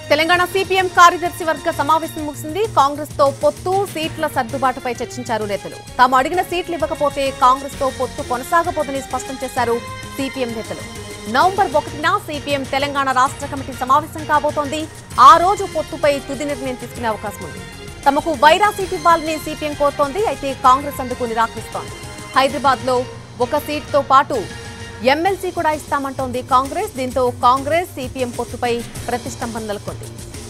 Telangana CPM కార్యదర్శి వర్గ సమావేశం ముగిసింది కాంగ్రెస్ తో పొత్తు సీట్ల సర్దుబాటుపై చర్చించారు నేతలు తాము అడిగిన సీట్లు ఇవ్వకపోతే కాంగ్రెస్ తో పొత్తు కొనసాగబోదని స్పష్టం చేశారు సిపిఎం నేతలు నవంబర్ ఒకటిన సిపిఎం తెలంగాణ రాష్ట్ర కమిటీ సమావేశం కాబోతోంది ఆ రోజు పొత్తుపై తుది నిర్ణయం తీసుకునే అవకాశం ఉంది తమకు వైరా సీట్ ఇవ్వాలని సిపిఎం కోరుతోంది అయితే కాంగ్రెస్ అందుకు నిరాకరిస్తోంది హైదరాబాద్ లో ఒక సీట్తో పాటు ఎమ్మెల్సీ కూడా ఇస్తామంటోంది కాంగ్రెస్ దీంతో కాంగ్రెస్ సిపిఎం పొత్తుపై ప్రతిష్టంభన నెలకొంది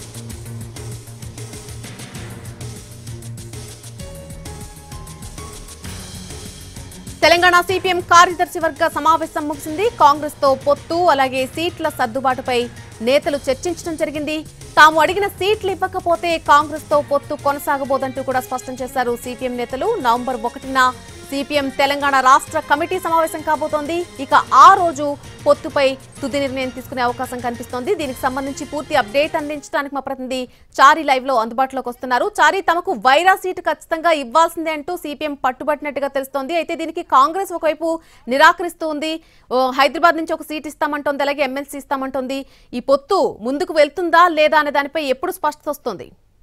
తెలంగాణ సిపిఎం కార్యదర్శి వర్గ సమావేశం ముగిసింది కాంగ్రెస్ తో పొత్తు అలాగే సీట్ల సర్దుబాటుపై నేతలు చర్చించడం జరిగింది తాము అడిగిన సీట్లు ఇవ్వకపోతే కాంగ్రెస్ తో పొత్తు కొనసాగబోదంటూ కూడా స్పష్టం చేశారు సిపిఎం నేతలు నవంబర్ ఒకటిన సిపిఎం తెలంగాణ రాష్ట్ర కమిటీ సమావేశం కాబోతోంది ఇక ఆ రోజు పొత్తుపై తుది నిర్ణయం తీసుకునే అవకాశం కనిపిస్తోంది దీనికి సంబంధించి పూర్తి అప్డేట్ అందించడానికి మా ప్రతినిధి చారి లైవ్ లో అందుబాటులోకి వస్తున్నారు చారి తమకు వైరా సీటు ఖచ్చితంగా ఇవ్వాల్సిందే అంటూ సిపిఎం పట్టుబట్టినట్టుగా తెలుస్తోంది అయితే దీనికి కాంగ్రెస్ ఒకవైపు నిరాకరిస్తూ ఉంది ఓ, హైదరాబాద్ నుంచి ఒక సీట్ ఇస్తామంటోంది అలాగే ఎమ్మెల్సీ ఇస్తామంటోంది ఈ పొత్తు ముందుకు వెళ్తుందా లేదా అనే దానిపై ఎప్పుడు స్పష్టత వస్తుంది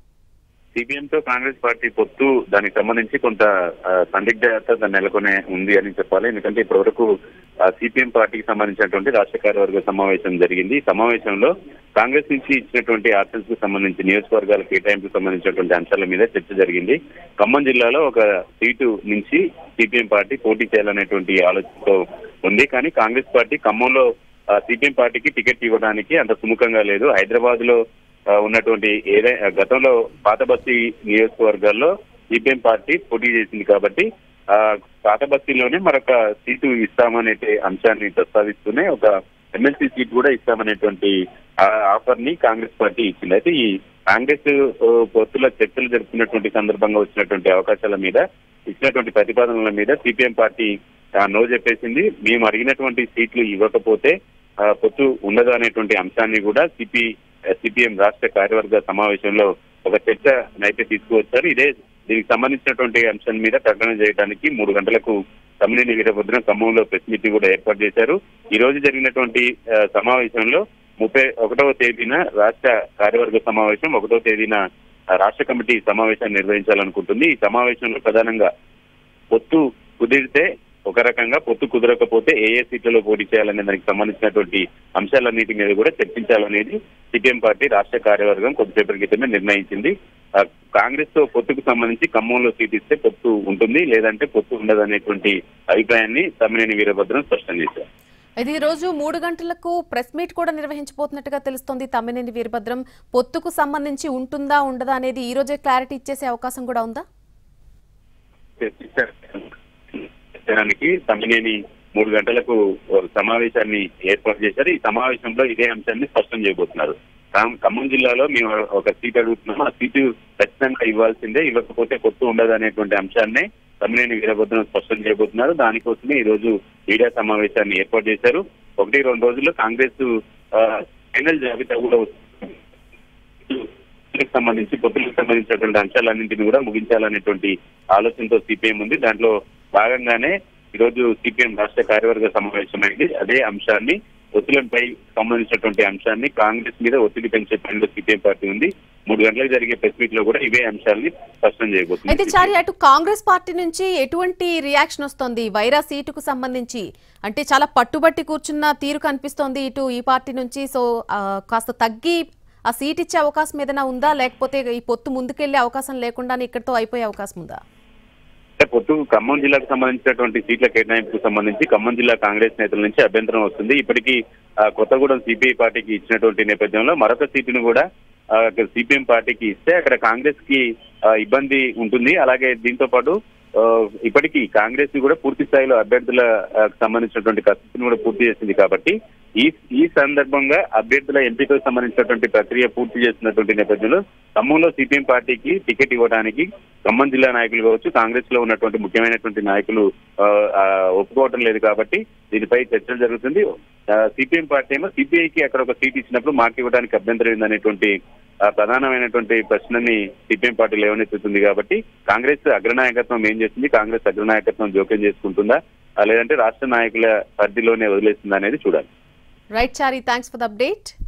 సిపిఎం తో కాంగ్రెస్ పార్టీ పొత్తు దానికి సంబంధించి కొంత ఆ, సందిగ్ధత నెలకొనే ఉంది అని చెప్పాలి ఎందుకంటే ఇప్పటివరకు సిపిఎం పార్టీకి సంబంధించినటువంటి రాష్ట్ర కార్యవర్గ సమావేశం జరిగింది ఈ సమావేశంలో కాంగ్రెస్ నుంచి ఇచ్చినటువంటి ఆర్సెన్స్ కు సంబంధించి నియోజకవర్గాల కేటాయింపుకు సంబంధించినటువంటి అంశాల మీద చర్చ జరిగింది ఖమ్మం జిల్లాలో ఒక సీటు నుంచి సిపిఎం పార్టీ పోటీ చేయాలనేటువంటి ఆలోచనతో ఉంది కానీ కాంగ్రెస్ పార్టీ ఖమ్మంలో సిపిఎం పార్టీకి టికెట్ ఇవ్వడానికి అంత సుముఖంగా లేదు హైదరాబాద్ లో ఆ, ఉన్నటువంటి ఏదైనా గతంలో పాత బస్తీ నియోజకవర్గాల్లో సిపిఎం పార్టీ పోటీ చేసింది కాబట్టి ఆ పాత బస్తీలోనే మరొక సీటు ఇస్తామనే అంశాన్ని ప్రస్తావిస్తూనే ఒక ఎమ్మెల్సీ సీట్ కూడా ఇస్తామనేటువంటి ఆ ఆఫర్ ని కాంగ్రెస్ పార్టీ ఇచ్చింది అయితే ఈ కాంగ్రెస్ ఆ, పొత్తుల చర్చలు జరుపుతున్నటువంటి సందర్భంగా వచ్చినటువంటి అవకాశాల మీద ఇచ్చినటువంటి ప్రతిపాదనల మీద సిపిఎం పార్టీ ఆ, నో చెప్పేసింది మేము అడిగినటువంటి సీట్లు ఇవ్వకపోతే ఆ, పొత్తు ఉండదు అనేటువంటి అంశాన్ని కూడా సిపి సిపిఎం రాష్ట్ర కార్యవర్గ సమావేశంలో ఒక చర్చ అయితే తీసుకువచ్చారు ఇదే దీనికి సంబంధించినటువంటి అంశం మీద ప్రకటన చేయడానికి మూడు గంటలకు తమ్మినేని వీరభద్రం ఖమ్మంలో ప్రెస్ మీటింగ్ కూడా ఏర్పాటు చేశారు ఈ రోజు జరిగినటువంటి ఆ, సమావేశంలో ముప్పై ఒకటవ తేదీన రాష్ట్ర కార్యవర్గ సమావేశం ఒకటవ తేదీన ఆ, రాష్ట్ర కమిటీ సమావేశాన్ని నిర్వహించాలనుకుంటుంది ఈ సమావేశంలో ప్రధానంగా పొత్తు కుదిరితే ఒక రకంగా పొత్తు కుదరకపోతే ఏ ఏ సీట్లలో పోటీ చేయాలనే దానికి సంబంధించినటువంటి అంశాలన్నిటి మీద కూడా చర్చించాలనేది సిపిఎం పార్టీ రాష్ట్ర కార్యవర్గం కొద్దిసేపటి క్రితమే నిర్ణయించింది ఆ, కాంగ్రెస్ తో పొత్తుకు సంబంధించి ఖమ్మంలో సీట్ ఇస్తే పొత్తు ఉంటుంది లేదంటే పొత్తు ఉండదు అనేటువంటి అభిప్రాయాన్ని తమ్మినేని వీరభద్రం స్పష్టం చేశారు అయితే ఈ రోజు మూడు గంటలకు ప్రెస్ మీట్ కూడా నిర్వహించబోతున్నట్టుగా తెలుస్తోంది తమ్మినేని వీరభద్రం పొత్తుకు సంబంధించి ఉంటుందా ఉండదా అనేది ఈ రోజే క్లారిటీ ఇచ్చేసే అవకాశం కూడా ఉందా చర్చించడానికి తమ్మినేని మూడు గంటలకు ఒక సమావేశాన్ని ఏర్పాటు చేశారు ఈ సమావేశంలో ఇదే అంశాన్ని స్పష్టం చేయబోతున్నారు ఖమ్- ఖమ్మం జిల్లాలో మేము ఒక సీట్ అడుగుతున్నాం ఆ సీటు ఖచ్చితంగా ఇవ్వాల్సిందే ఇవ్వకపోతే కొత్త ఉండదు అనేటువంటి అంశాన్ని తమ్మినేని వీరభద్రం స్పష్టం చేయబోతున్నారు దానికోసమే ఈ రోజు మీడియా సమావేశాన్ని ఏర్పాటు చేశారు ఒకటి రెండు రోజుల్లో కాంగ్రెస్ ఆ, ఫైనల్ జాబితా కూడా వస్తుంది. పొత్తులకు సంబంధించి పొత్తులకు సంబంధించినటువంటి అంశాలన్నింటినీ కూడా ముగించాలనేటువంటి ఆలోచనతో సిపిఎం ఉంది దాంట్లో భాగంగానే ఈ రోజు సిపిఎం రాష్ట్ర కార్యవర్గ సమావేశం అయింది అదే అంశాన్ని ఒత్తిడిపై సంబంధించినటువంటి అంశాన్ని కాంగ్రెస్ మీద ఒత్తిడి పెంచే పనిలో సిపిఎం పార్టీ ఉంది మూడు గంటలకు జరిగే ప్రెస్ మీట్ లో కూడా ఇవే అంశాలని స్పష్టం అయితే చేయబోతుంది చారి అటు కాంగ్రెస్ పార్టీ నుంచి ఎటువంటి రియాక్షన్ వస్తోంది వైరా సీటుకు సంబంధించి అంటే చాలా పట్టుబట్టి కూర్చున్న తీరు కనిపిస్తోంది ఇటు ఈ పార్టీ నుంచి సో ఆ, కాస్త తగ్గి ఆ సీట్ ఇచ్చే అవకాశం ఏదైనా ఉందా లేకపోతే ఈ పొత్తు ముందుకెళ్లే అవకాశం లేకుండానే ఇక్కడితో అయిపోయే అవకాశం ఉందా అంటే పొత్తు ఖమ్మం జిల్లాకు సంబంధించినటువంటి సీట్ల కేటాయింపుకు సంబంధించి ఖమ్మం జిల్లా కాంగ్రెస్ నేతల నుంచి అభ్యంతరం వస్తుంది ఇప్పటికీ ఆ, కొత్తగూడెం సిపిఐ పార్టీకి ఇచ్చినటువంటి నేపథ్యంలో మరొక సీటును కూడా సిపిఎం పార్టీకి ఇస్తే అక్కడ కాంగ్రెస్ కి ఆ, ఇబ్బంది ఉంటుంది అలాగే దీంతో పాటు ఆ, ఇప్పటికీ కాంగ్రెస్ ని కూడా పూర్తి స్థాయిలో అభ్యర్థుల ఆ, సంబంధించినటువంటి కసరత్తును కూడా పూర్తి చేసింది కాబట్టి ఈ ఈ సందర్భంగా అభ్యర్థుల ఎంపికకు సంబంధించినటువంటి ప్రక్రియ పూర్తి చేస్తున్నటువంటి నేపథ్యంలో ఖమ్మంలో సిపిఎం పార్టీకి టికెట్ ఇవ్వడానికి ఖమ్మం జిల్లా నాయకులు కావచ్చు కాంగ్రెస్ లో ఉన్నటువంటి ముఖ్యమైనటువంటి నాయకులు ఆ, ఆ, ఒప్పుకోవటం లేదు కాబట్టి దీనిపై చర్చలు జరుగుతుంది సిపిఎం పార్టీ ఏమో సిపిఐకి అక్కడ ఒక సీట్ ఇచ్చినప్పుడు మాకు ఇవ్వడానికి అభ్యంతరం ఉందనేటువంటి ఆ, ప్రధానమైనటువంటి ప్రశ్నని సిపిఎం పార్టీ లేవనెత్తుతుంది కాబట్టి కాంగ్రెస్ అగ్రనాయకత్వం ఏం చేస్తుంది కాంగ్రెస్ అగ్రనాయకత్వం జోక్యం చేసుకుంటుందా ఆ, లేదంటే రాష్ట్ర నాయకుల పరిధిలోనే వదిలేస్తుందా అనేది చూడాలి right Chari thanks for the update